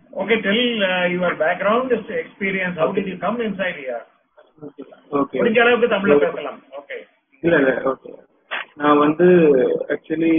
Okay, tell uh, your background, this experience. How did you come inside here? Okay முடிஞ்ச அளவுக்கு தமிழ்ல பேசலாம் okay இல்ல இல்ல ஓகே நான் வந்து ஆக்சுவலி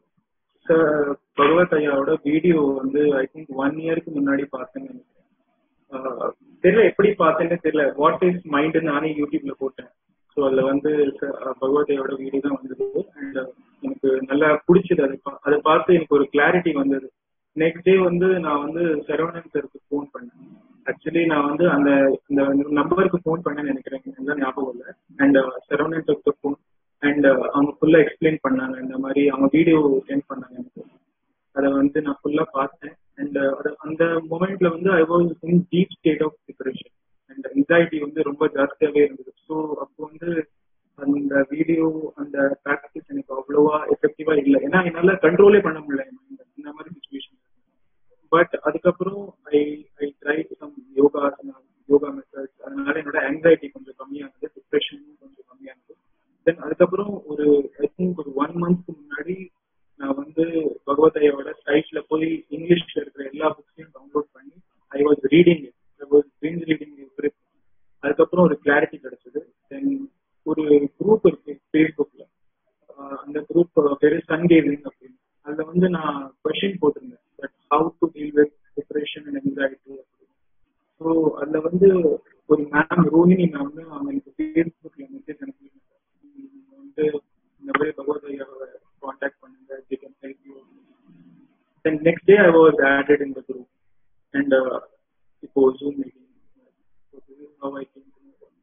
பகவத் ஐயாவோட வீடியோ வந்து ஐ திங்க் ஒன் இயருக்கு முன்னாடி பார்த்தேன்னு நினைக்கிறேன் ஆஹ் தெரியல எப்படி பார்த்தேன்னு தெரியல வாட் இஸ் மைண்ட் நானே யூடியூப்ல போட்டேன் ஸோ அதுல வந்து sir, அஹ் பகவத் ஐயாவோட வீடியோ தான் வந்தது அண்ட் எனக்கு நல்லா பிடிச்சது அது பா- அதை பார்த்து எனக்கு ஒரு கிளாரிட்டி வந்தது நெக்ஸ்ட் டே வந்து நான் வந்து சரவணன் சருக்கு ஃபோன் பண்ணேன் ஆக்சுவலி நான் வந்து அந்த இந்த நம்பருக்கு ஃபோன் பண்ணேன்னு நினைக்கிறேன் எனக்கு நல்லா ஞாபகம் இல்லை அண்ட் சரவணன் சருக்கு ஃபோன் அண்ட் அவங்க ஃபுல்லா எக்ஸ்பிளைன் பண்ணாங்க இந்த மாதிரி அவங்க வீடியோ சென்ட் பண்ணாங்க எனக்கு அதை வந்து நான் ஃபுல்லா பார்த்தேன் அண்ட் அந்த மொமெண்ட்ல வந்து I was in deep state of depression and anxiety வந்து ரொம்ப ஜாஸ்தியாவே இருந்தது ஸோ அப்போ வந்து அந்த வீடியோ அந்த ப்ராக்டிஸ் எனக்கு அவ்வளவா எஃபெக்டிவா இல்லை ஏன்னா என்னால கண்ட்ரோலே பண்ண முடியல என் mind. இந்த மாதிரி சுச்சுவேஷன் பட் அதுக்கப்புறம் I I try some yoga yoga methods அதனால என்னோட anxiety கொஞ்சம் கம்மியானது டிப்ரெஷனும் கொஞ்சம் கம்மியானது தென் அதுக்கப்புறம் ஒரு ஐ திங்க் ஒரு ஒன் மந்த்க்கு முன்னாடி நான் வந்து பகவதையோட சைட்ல போய் இங்கிலீஷ்ல இருக்கிற எல்லா புக்ஸையும் டவுன்லோட் பண்ணி I was reading I was binge reading every அதுக்கப்புறம் ஒரு கிளாரிட்டி கிடைச்சது தென் ஒரு குரூப் இருக்கு ஃபேஸ்புக்ல அந்த குரூப் பேரு சன் கேவிங் அப்படின்னு அதுல வந்து நான் கொஸ்டின் போட்டிருந்தேன் but how to deal with depression and anxiety அப்படின்னு ஸோ அதுல வந்து ஒரு மேம் ரோஹினி மேம் அவங்க எனக்கு ஃபேஸ்புக்ல மெசேஜ் அனுப்பியிருந்தாங்க நீங்க வந்து இந்த மாதிரி பகவத் ஐயாவை காண்டாக்ட் பண்ணுங்க they can help you then next day I was added in the group and uh, இப்போ Zoom meeting so this is how I came to know about it.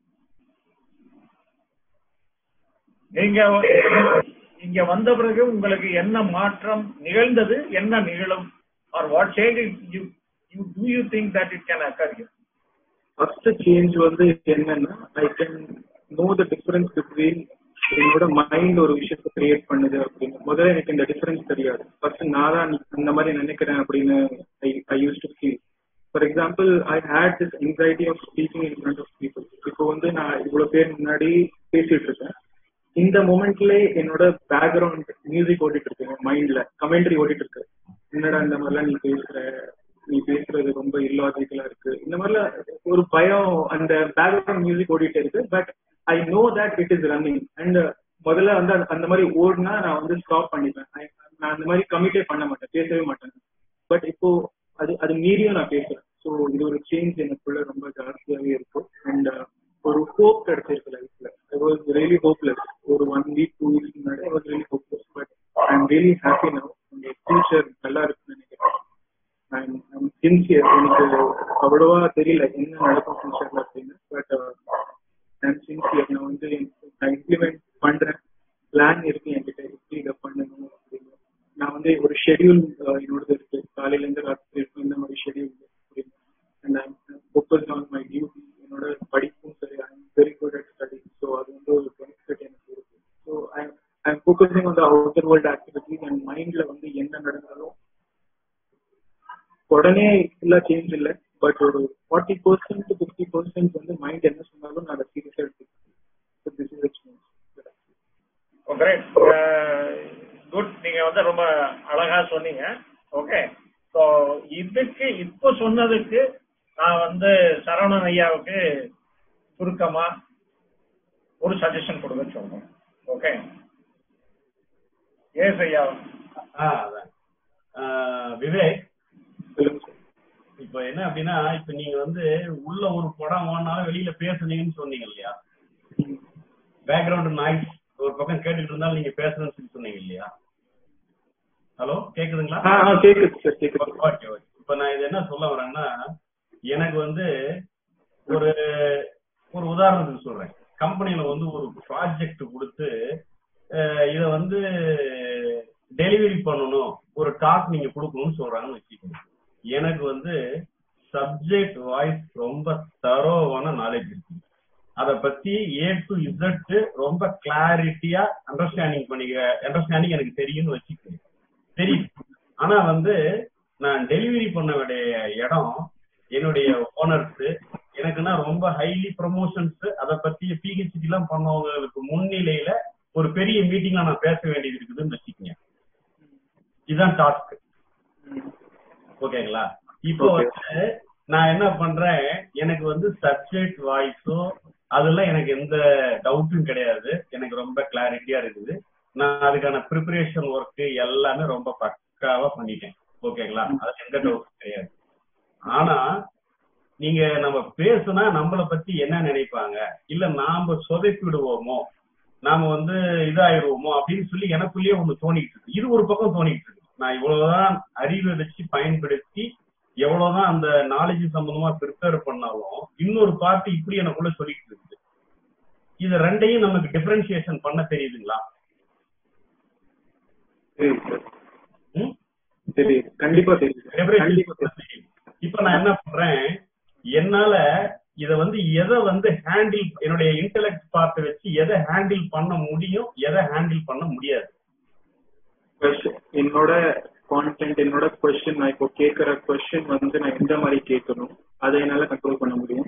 நீங்க இங்க வந்த பிறகு உங்களுக்கு என்ன மாற்றம் நிகழ்ந்தது என்ன நிகழும் or what change you you do you think that it can occur you first change வந்து என்னன்னா I can know the difference between என்னோட மைண்ட் ஒரு விஷயத்தை கிரியேட் பண்ணுது அப்படின்னு முதல்ல எனக்கு இந்த டிஃபரன்ஸ் தெரியாது ஃபர்ஸ்ட் நான் தான் அந்த மாதிரி நினைக்கிறேன் அப்படின்னு I used to feel for example I hate this anxiety of speaking in front of people இப்போ வந்து நான் இவ்வளவு பேர் முன்னாடி பேசிட்டு இருக்கேன் இந்த மொமெண்ட்ல என்னோட பேக்ரவுண்ட் மியூசிக் ஓடிட்டு இருக்கு மைண்ட்ல கமெண்ட்ரி ஓடிட்டு இருக்கு என்னடா இந்த மாதிரிலாம் நீ பேசுற நீ பேசுறது ரொம்ப இல்லாஜிக்கலா இருக்கு இந்த மாதிரிலாம் ஒரு பயம் அந்த பேக்ரவுண்ட் மியூசிக் ஓடிட்டு இருக்கு but I know that it is running and முதல்ல வந்து அந்த- அந்த மாதிரி ஓடுனா நான் வந்து ஸ்டாப் பண்ணிப்பேன் I- நான் அந்த மாதிரி கமிட்டே பண்ண மாட்டேன் பேசவே மாட்டேன் பட் இப்போ அது அது மீறியும் நான் பேசுறேன் ஸோ இது ஒரு சேஞ்ச் எனக்குள்ள ரொம்ப ஜாஸ்தியாவே இருக்கு அண்ட் ஒரு ஹோப் கிடைச்சிருக்கு லைஃப்ல ஐ வாஸ் ரியலி ஹோப்லெஸ் ஒரு ஒன் வீக் டூ வீக்ஸ் முன்னாடி I was really hopeless but I am really happy now உங்க ஃபியூச்சர் நல்லா இருக்குன்னு நினைக்கிறேன் ஐம் சின்சியர் எனக்கு அவ்வளவா தெரியல என்ன நடக்கும் ஃபியூச்சர்ல அப்படின்னு பட் ஐம் சின்சியர் நான் வந்து நான் இம்ப்ளிமெண்ட் பண்றேன் பிளான் இருக்கு என்கிட்ட எப்படி இதை பண்ணணும் அப்படின்னு நான் வந்து ஒரு ஷெடியூல் என்னோட இருக்கு காலையில இருந்து ராத்திரி இருக்கும் இந்த மாதிரி ஷெடியூல் அப்படின்னு and I'm focus on my duty என்னோட படிப்பும் சரி I am very good at study so அது வந்து ஒரு பெனிஃபிட் எனக்கு இருக்கு so I I am focusing on the outer world activities and மைண்ட்ல வந்து என்ன நடந்தாலும் உடனே ஃபுல்லா சேஞ்ச் இல்ல பட் ஒரு ஃபார்ட்டி பர்சன்ட் ஃபிஃப்டி பர்சன்ட் வந்து மைண்ட் என்ன சொன்னாலும் நான் அதை சீரியஸா எடுத்துக்கிறேன் this is change great good நீங்க வந்து ரொம்ப அழகா சொன்னீங்க ஓகே ஸோ இதுக்கு இப்போ சொன்னதுக்கு நான் வந்து சரவணன் ஐயாவுக்கு சுருக்கமா ஒரு சஜஷன் கொடுக்க சொல்றேன் ஓகே ஏஸ் ஐயா ஆ, அதான். ஆ, விவேக் சொல்லுங்க சார் இப்ப என்ன அப்படின்னா இப்ப நீங்க வந்து உள்ள ஒரு படம் ஓடினாலும் வெளியில பேசுனீங்கன்னு சொன்னீங்க இல்லையா பேக்ரவுண்ட் நாய்ஸ் ஒரு பக்கம் கேட்டுட்டு இருந்தாலும் நீங்க பேசணும்னு சொல்லி சொன்னீங்க இல்லையா ஹலோ கேக்குதுங்களா ஆ ஆ கேக்குது சார் கேக்குது ஓகே ஓகே இப்ப நான் இது என்ன சொல்ல வரேன்னா எனக்கு வந்து ஒரு ஒரு உதாரணத்துக்கு சொல்றேன் கம்பெனில வந்து ஒரு ப்ராஜெக்ட் கொடுத்து அஹ், இத வந்து டெலிவரி பண்ணணும் ஒரு டாஸ்க் நீங்க கொடுக்கணும்னு சொல்றாங்கன்னு வச்சுக்கோங்க எனக்கு வந்து சப்ஜெக்ட் வாய்ஸ் ரொம்ப தரோவான நாலேஜ் இருக்கு அத பத்தி ஏ டு இசட் ரொம்ப கிளாரிட்டியா அண்டர்ஸ்டாண்டிங் பண்ணிக்க அண்டர்ஸ்டாண்டிங் எனக்கு தெரியும்னு வச்சுக்கோங்க தெரியும் ஆனா வந்து நான் டெலிவரி பண்ண வேண்டிய இடம் என்னுடைய ஓனர்ஸ் எனக்குன்னா ரொம்ப ஹைலி ப்ரமோஷன்ஸ் அத பத்தி பிஹெச்டி எல்லாம் பண்ணவங்களுக்கு முன்னிலையில ஒரு பெரிய மீட்டிங்ல நான் பேச வேண்டியது இருக்குதுன்னு வச்சுக்கோங்க இதுதான் டாஸ்க் ஓகேங்களா இப்போ Okay. வந்து நான் என்ன பண்றேன் எனக்கு வந்து சப்ஜெக்ட் வாய்ஸோ அதெல்லாம் எனக்கு எந்த டவுட்டும் கிடையாது எனக்கு ரொம்ப கிளாரிட்டியா இருக்குது நான் அதுக்கான ப்ரிப்பரேஷன் ஒர்க் எல்லாமே ரொம்ப பக்காவா பண்ணிட்டேன் ஓகேங்களா அது எந்த டவுட்டும் கிடையாது ஆனா நீங்க நம்ம பேசுனா நம்மள பத்தி என்ன நினைப்பாங்க இல்ல நாம சொதப்பி விடுவோமோ நாம வந்து இதாயிருவோமோ அப்படின்னு சொல்லி எனக்குள்ளேயே ஒண்ணு தோணிட்டு இருக்கு இது ஒரு பக்கம் தோணிட்டு இருக்கு நான் இவ்வளவுதான் அறிவை வச்சு பயன்படுத்தி எவ்வளவுதான் அந்த நாலேஜ் சம்பந்தமா ப்ரிப்பேர் பண்ணாலும் இன்னொரு பார்ட்டி இப்படி எனக்குள்ள சொல்லிட்டு இருக்குது இது ரெண்டையும் நமக்கு டிஃபரன்சியேஷன் பண்ண தெரியுதுங்களா தெரியுது சார் ம்? தெரியுது கண்டிப்பா தெரியுது கண்டிப்பா Differentiation தெரியுது பண்ண தெரியும். இப்ப நான் என்ன பண்றேன் என்னால இத வந்து எதை வந்து ஹேண்டில் என்னுடைய இன்டெலெக்ட் பார்ட் வச்சு எதை ஹேண்டில் பண்ண முடியும் எதை ஹேண்டில் பண்ண முடியாது Question. என்னோட கான்டென்ட் என்னோட கொஸ்டின் நான் இப்போ கேட்கிற கொஸ்டின் வந்து நான் எந்த மாதிரி கேட்கணும் அதை என்னால கண்ட்ரோல் பண்ண முடியும்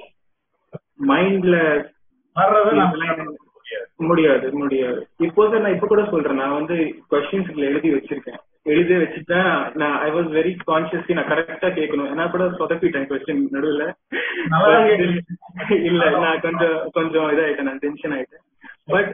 மைண்ட்ல வர்றதை நம்ம இதெல்லாம் control பண்ண முடியாது முடியாது முடியாது இப்போதான் நான் இப்ப கூட சொல்றேன் நான் வந்து கொஸ்டின்ஸ்ல எழுதி வச்சிருக்கேன் எழுதி வச்சுட்டேன் நான் ஐ வாஸ் வெரி கான்சியஸ்லி நான் கரெக்டா கேட்கணும் ஏன்னா கூட சொதப்பிட்டேன் கொஸ்டின் நடுவுல நல்லா கேக்குது. இல்ல நான் கொஞ்சம் கொஞ்சம் இதாயிட்டேன் நான் டென்ஷன் ஆயிட்டேன் பட்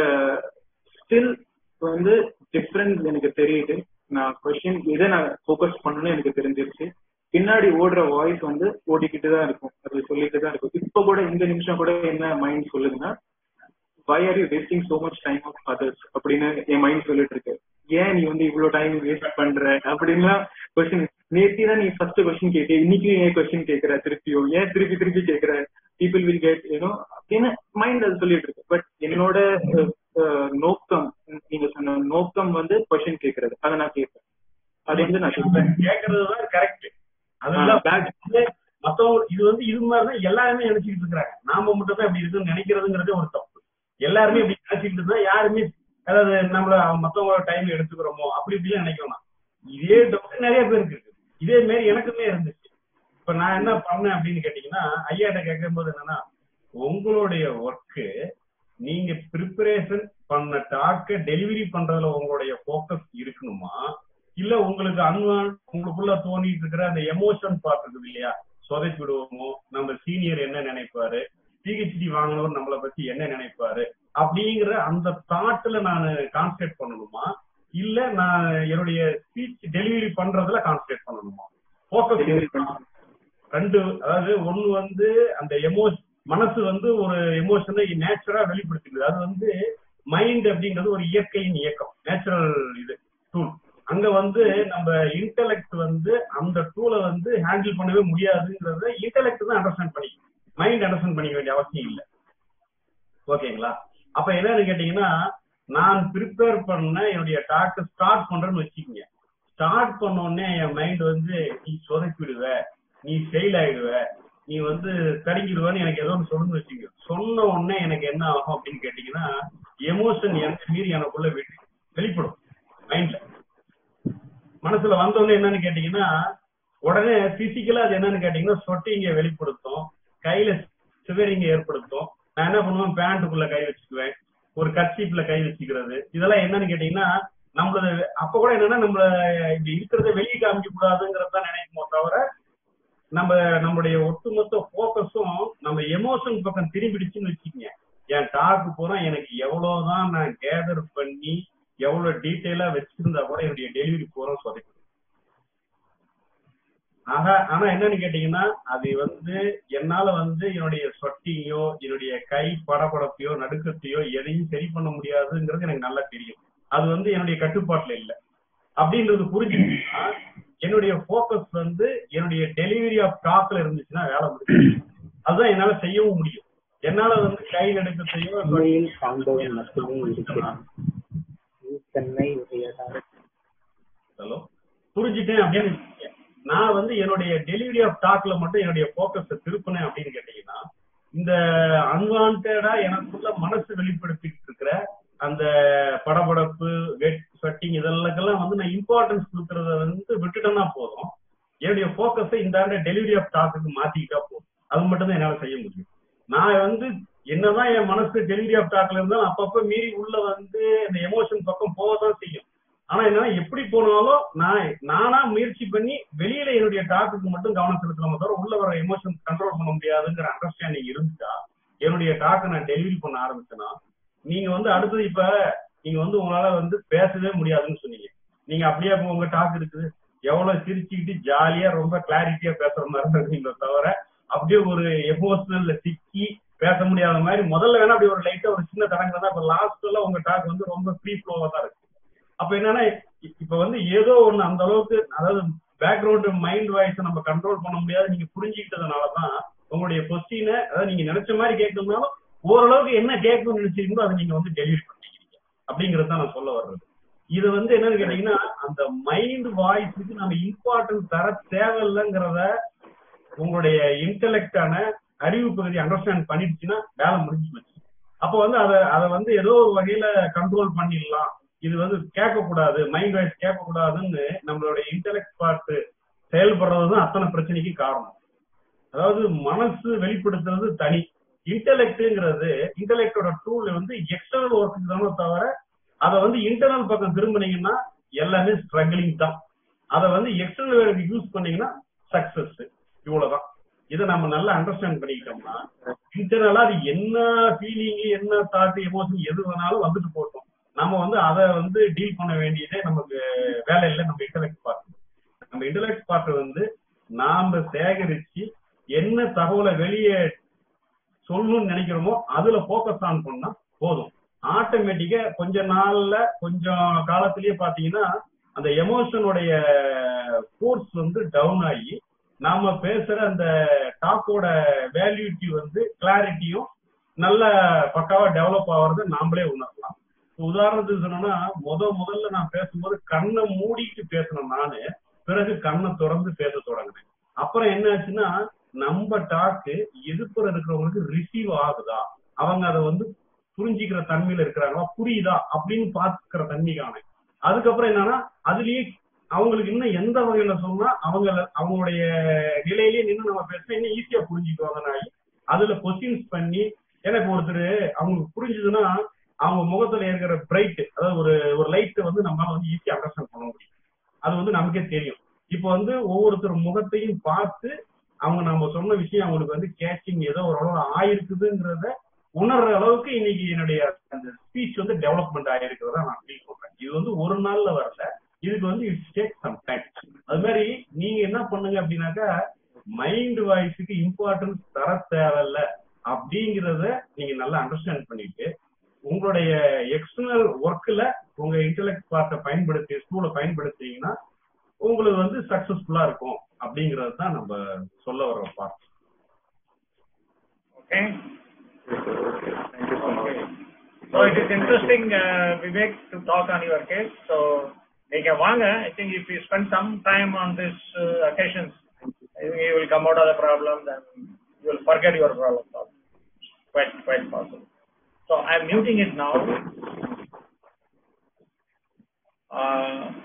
ஸ்டில் வந்து டிஃபரன்ஸ் எனக்கு தெரியுது நான் கொஸ்டின் இதை நான் ஃபோக்கஸ் பண்ணணும்னு எனக்கு தெரிஞ்சிருச்சு பின்னாடி ஓடுற வாய்ஸ் வந்து ஓடிக்கிட்டு தான் இருக்கும் அது சொல்லிட்டு தான் இருக்கும் இப்ப கூட இந்த நிமிஷம் கூட என்ன மைண்ட் சொல்லுதுன்னா why are you wasting so much time of others அப்படின்னு என் மைண்ட் சொல்லிட்டு இருக்கு ஏன் நீ வந்து இவ்வளவு டைம் வேஸ்ட் பண்ற அப்படின்னா கொஸ்டின் நேத்தி தான் நீ ஃபர்ஸ்ட் கொஸ்டின் கேட்ட இன்னைக்கு ஏன் கொஸ்டின் கேக்குற திருப்பியும் ஏன் திருப்பி திருப்பி கேக்குற பீப்புள் வில் கெட் யூனோ அப்படின்னு மைண்ட் அது சொல்லிட்டு இருக்கு பட் என்னோட அஹ், அஹ், நோக்கம் நீங்க சொன்ன நோக்கம் வந்து கொஸ்டின் கேக்குறது அதை நான் கேட்பேன் அது வந்து நான் கேட்பேன் கேக்குறதுதான் கரெக்ட் அதெல்லாம் ஆ, back- வந்து மத்தவங்க இது வந்து இது மாதிரிதான் எல்லாருமே நினைச்சுக்கிட்டு இருக்காங்க நாம மட்டும் தான் இப்படி இருக்குன்னு நினைக்கிறதுங்கிறதே ஒரு தப்பு எல்லாருமே இப்படி நினைச்சுக்கிட்டு இருந்தா யாருமே அதாவது நம்மள மத்தவங்களோட டைம் எடுத்துக்கிறோமோ அப்படி இப்படிலாம் நினைக்கலாம் இதே டவுட் நிறைய பேருக்கு இருக்கு இதே மாதிரி எனக்குமே இருந்துச்சு இப்ப நான் என்ன பண்ணேன் அப்படின்னு கேட்டீங்கன்னா ஐயாட்ட கேட்கும் போது என்னன்னா உங்களுடைய ஒர்க்கு நீங்க ப்ரிப்பரேஷன் பண்ண டாக்க டெலிவரி பண்றதுல உங்களுடைய ஃபோக்கஸ் இருக்கணுமா இல்ல உங்களுக்கு அன்வான் உங்களுக்குள்ள தோணிட்டு இருக்கிற அந்த எமோஷன் பார்ட் இருக்குது இல்லையா சொதைச்சு விடுவோமோ நம்ம சீனியர் என்ன நினைப்பாரு பிஹெச்டி வாங்கினவர் நம்மளை பத்தி என்ன நினைப்பாரு அப்படிங்கிற அந்த தாட்ல நான் கான்சென்ட்ரேட் பண்ணணுமா இல்ல நான் என்னுடைய ஸ்பீச் டெலிவரி பண்றதுல கான்சென்ட்ரேட் பண்ணணுமா Delivery ஃபோக்கஸ் பண்ணணும். ரெண்டு அதாவது ஒண்ணு வந்து அந்த எமோஷ் மனசு வந்து ஒரு எமோஷனை நேச்சுரா வெளிப்படுத்திடுது அது வந்து மைண்ட் அப்படிங்கிறது ஒரு இயற்கையின் இயக்கம் நேச்சுரல் இது டூல் அங்க வந்து நம்ம இன்டெலெக்ட் வந்து அந்த டூலை வந்து ஹேண்டில் பண்ணவே முடியாதுங்கிறத இன்டெலெக்ட் தான் அண்டர்ஸ்டாண்ட் பண்ணி மைண்ட் அண்டர்ஸ்டாண்ட் பண்ணிக்க வேண்டிய அவசியம் இல்லை ஓகேங்களா அப்ப என்னன்னு கேட்டீங்கன்னா நான் ப்ரிப்பேர் பண்ண என்னுடைய டாக் ஸ்டார்ட் பண்றேன்னு வச்சுக்கோங்க ஸ்டார்ட் பண்ண உடனே என் மைண்ட் வந்து நீ சொதப்பிடுவ நீ ஃபெயில் ஆயிடுவ நீ வந்து தடுங்கிடுவேன்னு எனக்கு ஏதோ ஒன்று சொல்லணும்னு வச்சுக்கோங்க சொன்ன உடனே எனக்கு என்ன ஆகும் அப்படின்னு கேட்டீங்கன்னா எமோஷன் எனக்கு மீறி எனக்குள்ள வெளி- வெளிப்படும் மைண்ட்ல மனசுல வந்த உடனே என்னன்னு கேட்டீங்கன்னா உடனே பிசிக்கலா அது என்னன்னு கேட்டீங்கன்னா சொட்டிங்க வெளிப்படுத்தும் கையில சிவரிங்க ஏற்படுத்தும் நான் என்ன பண்ணுவேன் பேண்ட்டுக்குள்ள கை வச்சுக்குவேன் ஒரு கர்ச்சீப்ல கை வச்சுக்கிறது இதெல்லாம் என்னன்னு கேட்டீங்கன்னா நம்மள அப்ப கூட என்னன்னா நம்மள இப்படி இருக்கிறத வெளியே காமிக்க கூடாதுங்கிறது தான் நினைக்குமோ தவிர நம்ம நம்மளுடைய ஒட்டுமொத்த போக்கஸும் நம்ம எமோஷன் பக்கம் திரும்பிடுச்சுன்னு வச்சுக்கோங்க என் டாக்கு பூரா எனக்கு எவ்வளவுதான் நான் கேதர் பண்ணி எவ்வளவு டீட்டெயிலா வச்சிருந்தா கூட என்னுடைய டெலிவரி பூரா சொதைக்கும் ஆக ஆனா என்னன்னு கேட்டீங்கன்னா அது வந்து என்னால வந்து என்னுடைய சொட்டியோ என்னுடைய கை படபடப்பையோ நடுக்கத்தையோ எதையும் சரி பண்ண முடியாதுங்கிறது எனக்கு நல்லா தெரியும் அது வந்து என்னுடைய கட்டுப்பாட்டுல இல்ல அப்படின்றது புரிஞ்சுக்கிட்டா என்னுடைய போக்கஸ் வந்து என்னுடைய டெலிவரி ஆஃப் டாக்ல இருந்துச்சுன்னா வேலை முடியும் அதுதான் என்னால செய்யவும் முடியும் என்னால வந்து கை நடுக்கத்தையோ உண்மையில் சார்ந்தவன் மட்டுமே இருக்கிறான் நீ தன்னை உடையதால் ஹலோ புரிஞ்சுட்டேன் அப்படின்னு வச்சுக்கோங்க. நான் வந்து என்னுடைய டெலிவரி ஆஃப் டாக்ல மட்டும் என்னுடைய போக்கஸ திருப்பினேன் அப்படின்னு கேட்டீங்கன்னா இந்த அன்வான்டா எனக்குள்ள மனசு வெளிப்படுத்திட்டு இருக்கிற அந்த படபடப்பு வெட் ஸ்வெட்டிங் இதெல்லாம் வந்து நான் இம்பார்ட்டன்ஸ் கொடுக்கறத வந்து விட்டுட்டேன்னா போதும் என்னுடைய போக்கஸை இந்த டெலிவரி ஆஃப் டாக்குக்கு மாத்திக்கிட்டா போதும் அது மட்டும் தான் என்னால செய்ய முடியும் நான் வந்து என்னதான் என் மனசு டெலிவரி ஆஃப் டாக்ல இருந்தாலும் அப்பப்ப மீறி உள்ள வந்து இந்த எமோஷன் பக்கம் போகதான் செய்யும் ஆனா என்னன்னா எப்படி போனாலும் நான் நானா முயற்சி பண்ணி வெளியில என்னுடைய வெளியினுடைய டாக்குக்கு மட்டும் கவனம் செலுத்தலாம தவிர உள்ள வர எமோஷன் கண்ட்ரோல் பண்ண முடியாதுங்கிற அண்டர்ஸ்டாண்டிங் இருந்துச்சா என்னுடைய டாக்கை நான் டெலிவரி பண்ண ஆரம்பிச்சேன்னா நீங்க வந்து அடுத்தது இப்ப நீங்க வந்து உங்களால வந்து பேசவே முடியாதுன்னு சொன்னீங்க நீங்க அப்படியே இப்ப உங்க டாக் இருக்குது எவ்வளவு சிரிச்சுக்கிட்டு ஜாலியா ரொம்ப கிளாரிட்டியா பேசுற மாதிரி இருக்கீங்களோ தவிர அப்படியே ஒரு எமோஷனல்ல சிக்கி பேச முடியாத மாதிரி முதல்ல வேணா அப்படி ஒரு லைட்டா ஒரு சின்ன தடங்கள் தான் இப்ப லாஸ்ட்ல உங்க டாக் வந்து ரொம்ப ஃப்ரீ ஃப்ளோவா தான் இருக்கு அப்ப என்னன்னா இ- இப்ப வந்து ஏதோ ஒண்ணு அந்த அளவுக்கு அதாவது பேக்ரவுண்ட் மைண்ட் வாய்ஸ் நம்ம கண்ட்ரோல் பண்ண முடியாது நீங்க புரிஞ்சுக்கிட்டதுனாலதான் உங்களுடைய கொஸ்டினை அதாவது நீங்க நினைச்ச மாதிரி கேட்கணும்னாலும் ஓரளவுக்கு என்ன கேட்கணும்னு நினைச்சீங்களோ அதை நீங்க வந்து டெலிவரி பண்ணிக்கிறீங்க அப்படிங்கறத நான் சொல்ல வர்றது இது வந்து என்னன்னு கேட்டீங்கன்னா அந்த மைண்ட் வாய்ஸுக்கு நம்ம இம்பார்ட்டன்ஸ் தர தேவையில்லைங்கிறத உங்களுடைய இன்டெலெக்டான அறிவு பகுதி அண்டர்ஸ்டாண்ட் பண்ணிடுச்சுன்னா வேலை முடிஞ்சு போச்சு அப்போ வந்து அதை அதை வந்து ஏதோ ஒரு வகையில கண்ட்ரோல் பண்ணிடலாம் இது வந்து கேட்கக்கூடாது மைண்ட் வாய்ஸ் கேட்கக்கூடாதுன்னு நம்மளுடைய இன்டெலெக்ட் பார்ட் செயல்படுறது தான் அத்தனை பிரச்சனைக்கு காரணம் அதாவது மனசு வெளிப்படுத்துறது தனி இன்டெலெக்ட்ங்கிறது இன்டெலெக்டோட டூல் வந்து எக்ஸ்டர்னல் ஒர்க்கு தானே தவிர அதை வந்து இன்டர்னல் பக்கம் திரும்பினீங்கன்னா எல்லாமே ஸ்ட்ரகிளிங் தான் அதை வந்து எக்ஸ்டர்னல் வேலைக்கு யூஸ் பண்ணீங்கன்னா சக்சஸ் இவ்வளவுதான் இதை நம்ம நல்லா அண்டர்ஸ்டாண்ட் பண்ணிக்கிட்டோம்னா இன்டர்னலா அது என்ன ஃபீலிங் என்ன தாட் எமோஷன் எது வேணாலும் வந்துட்டு போட்டோம் நம்ம வந்து அதை வந்து டீல் பண்ண வேண்டியதே நமக்கு வேலை இல்லை நம்ம இன்டெலெக்ட் பார்ட் நம்ம இன்டெலெக்ட் பார்ட் வந்து நாம சேகரிச்சு என்ன தகவலை வெளியே சொல்லணும்னு நினைக்கிறோமோ அதுல போக்கஸ் ஆன் பண்ணா போதும் ஆட்டோமேட்டிக்கா கொஞ்ச நாள்ல கொஞ்சம் காலத்திலேயே பாத்தீங்கன்னா அந்த எமோஷனுடைய ஃபோர்ஸ் வந்து டவுன் ஆகி நாம பேசுற அந்த டாக்கோட வேல்யூட்டி வந்து கிளாரிட்டியும் நல்ல பக்காவா டெவலப் ஆகுறத நாமளே உணரலாம் இப்ப உதாரணத்துக்கு சொன்னோம்னா முத முதல்ல நான் பேசும்போது கண்ணை மூடிட்டு பேசினேன் நானு பிறகு கண்ணை திறந்து பேச தொடங்கினேன் அப்புறம் என்ன ஆச்சுன்னா நம்ம டாக்கு எதிர்ப்புற இருக்கிறவங்களுக்கு ரிசீவ் ஆகுதா அவங்க அதை வந்து புரிஞ்சுக்கிற தன்மையில இருக்கிறாங்களா புரியுதா அப்படின்னு பாத்துக்கிற தன்மைக்கான அதுக்கப்புறம் என்னன்னா அதுலயே அவங்களுக்கு இன்னும் எந்த வகையில சொன்னா அவங்க அவங்களுடைய நிலையிலேயே நின்று நம்ம பேசினா இன்னும் ஈஸியா புரிஞ்சுக்குவாங்க அதுல கொஸ்டின்ஸ் பண்ணி எனக்கு ஒருத்தர் அவங்களுக்கு புரிஞ்சுதுன்னா அவங்க முகத்துல இருக்கிற பிரைட் அதாவது ஒரு ஒரு லைட் வந்து நம்மளால வந்து ஈஸியா அண்டர்ஸ்டாண்ட் பண்ண முடியும் அது வந்து நமக்கே தெரியும் இப்போ வந்து ஒவ்வொருத்தர் முகத்தையும் பார்த்து அவங்க நம்ம சொன்ன விஷயம் அவங்களுக்கு வந்து கேச்சிங் ஏதோ ஒரு அளவு ஆயிருக்குதுங்கிறத உணர்ற அளவுக்கு இன்னைக்கு என்னுடைய அந்த ஸ்பீச் வந்து டெவலப்மெண்ட் ஆயிருக்கிறதா நான் ஃபீல் பண்றேன் இது வந்து ஒரு நாள்ல வரல இதுக்கு வந்து இட்ஸ் டேக் சம் டைம் அது மாதிரி நீங்க என்ன பண்ணுங்க அப்படின்னாக்கா மைண்ட் வாய்ஸுக்கு இம்பார்ட்டன்ஸ் தர தேவையில்ல அப்படிங்கறத நீங்க நல்லா அண்டர்ஸ்டாண்ட் பண்ணிட்டு உங்களுடைய எக்ஸ்டர்னல் ஒர்க்ல உங்க இன்டெலெக்ட் பார்ட்டை பயன்படுத்தி ஸ்கூலை பயன்படுத்திங்கன்னா உங்களுக்கு வந்து சக்சஸ்ஃபுல்லா இருக்கும் அப்படிங்கறது தான் நம்ம சொல்ல வர்ற part Okay. Thank you so much. So it is interesting, uh, Vivek, to talk on your case. So, நீங்க வாங்க I think if you spend some time on this uh, occasions, I think you will come out of the problem, then you will forget your problem. solving. Quite, quite possible. So I'm muting it now. Uh,